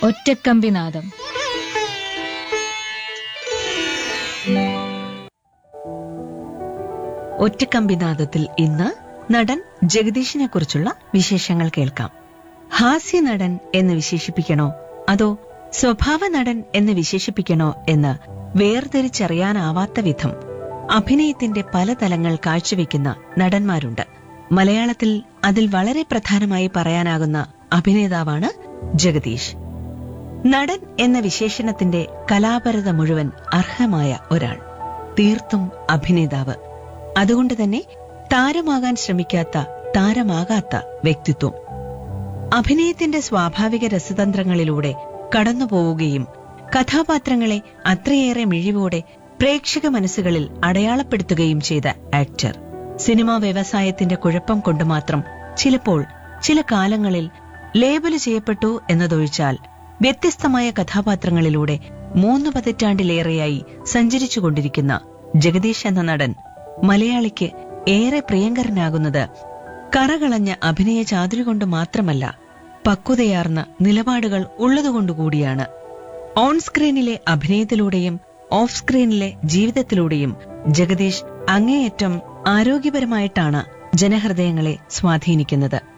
ഒറ്റക്കമ്പിനാദം ഒറ്റക്കമ്പിനാദത്തിൽ ഇന്ന് നടൻ ജഗദീഷിനെ കുറിച്ചുള്ള വിശേഷങ്ങൾ കേൾക്കാം ഹാസ്യ നടൻ എന്ന് വിശേഷിപ്പിക്കണോ അതോ സ്വഭാവ നടൻ എന്ന് വിശേഷിപ്പിക്കണോ എന്ന് വേർതിരിച്ചറിയാനാവാത്ത വിധം അഭിനയത്തിന്റെ പല തലങ്ങൾ കാഴ്ചവെക്കുന്ന നടന്മാരുണ്ട് മലയാളത്തിൽ അതിൽ വളരെ പ്രധാനമായി പറയാനാകുന്ന അഭിനേതാവാണ് ജഗദീഷ് നടൻ എന്ന വിശേഷണത്തിന്റെ കലാപരത മുഴുവൻ അർഹമായ ഒരാൾ തീർത്തും അഭിനേതാവ് അതുകൊണ്ട് തന്നെ താരമാകാൻ ശ്രമിക്കാത്ത താരമാകാത്ത വ്യക്തിത്വം അഭിനയത്തിന്റെ സ്വാഭാവിക രസതന്ത്രങ്ങളിലൂടെ കടന്നുപോവുകയും കഥാപാത്രങ്ങളെ അത്രയേറെ മിഴിവോടെ പ്രേക്ഷക മനസ്സുകളിൽ അടയാളപ്പെടുത്തുകയും ചെയ്ത ആക്ടർ സിനിമാ വ്യവസായത്തിന്റെ കുഴപ്പം കൊണ്ട് മാത്രം ചിലപ്പോൾ ചില കാലങ്ങളിൽ ലേബല് ചെയ്യപ്പെട്ടു എന്നതൊഴിച്ചാൽ വ്യത്യസ്തമായ കഥാപാത്രങ്ങളിലൂടെ മൂന്ന് പതിറ്റാണ്ടിലേറെയായി സഞ്ചരിച്ചുകൊണ്ടിരിക്കുന്ന ജഗദീഷ് എന്ന നടൻ മലയാളിക്ക് ഏറെ പ്രിയങ്കരനാകുന്നത് കറകളഞ്ഞ അഭിനയ ചാതുരി കൊണ്ട് മാത്രമല്ല പക്വതയാർന്ന നിലപാടുകൾ ഉള്ളതുകൊണ്ടുകൂടിയാണ് ഓൺ സ്ക്രീനിലെ അഭിനയത്തിലൂടെയും ഓഫ് സ്ക്രീനിലെ ജീവിതത്തിലൂടെയും ജഗദീഷ് അങ്ങേയറ്റം ആരോഗ്യപരമായിട്ടാണ് ജനഹൃദയങ്ങളെ സ്വാധീനിക്കുന്നത്